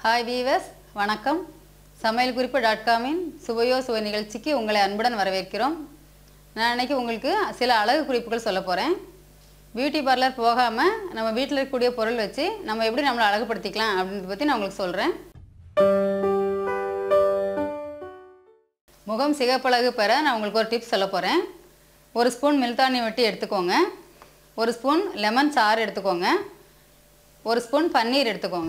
hi viewers வணக்கம் சமையல் குறிப்பு டாட் காமின் சுவையோ சுவை நிகழ்ச்சிக்கு உங்களை அன்புடன் வரவேற்கிறோம் நான் இன்னைக்கு உங்களுக்கு சில அழகு குறிப்புகள் சொல்ல போகிறேன் பியூட்டி பார்லர் போகாமல் நம்ம வீட்டில் இருக்கக்கூடிய பொருள் வச்சு நம்ம எப்படி நம்மளை அழகுபடுத்திக்கலாம் அப்படின்றத பற்றி நான் உங்களுக்கு சொல்கிறேன் முகம் சிகப்பழகு பெற நான் உங்களுக்கு ஒரு டிப்ஸ் சொல்ல போகிறேன் ஒரு ஸ்பூன் மில்தானி வெட்டி எடுத்துக்கோங்க ஒரு ஸ்பூன் லெமன் சாறு எடுத்துக்கோங்க ஒரு ஸ்பூன் பன்னீர் எடுத்துக்கோங்க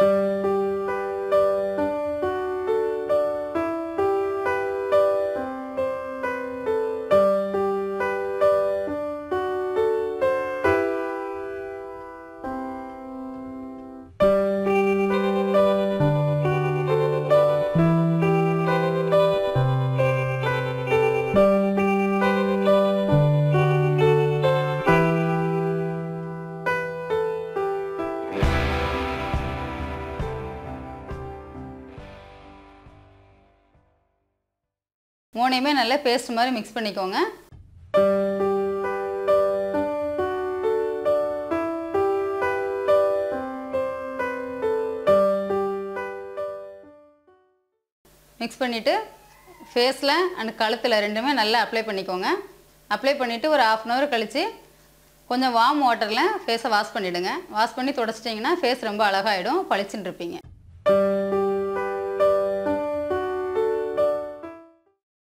மூணையுமே நல்லா பேஸ்ட் மாதிரி மிக்ஸ் பண்ணிக்கோங்க மிக்ஸ் பண்ணிவிட்டு ஃபேஸில் அண்ட் கழுத்தில் ரெண்டுமே நல்லா அப்ளை பண்ணிக்கோங்க அப்ளை பண்ணிவிட்டு ஒரு ஆஃப் அன் ஹவர் கழித்து கொஞ்சம் வார்ம் வாட்டரில் ஃபேஸை வாஷ் பண்ணிவிடுங்க வாஷ் பண்ணி தொடச்சிட்டிங்கன்னா ஃபேஸ் ரொம்ப அழகாயிடும் பளிச்சுன்னு இருப்பீங்க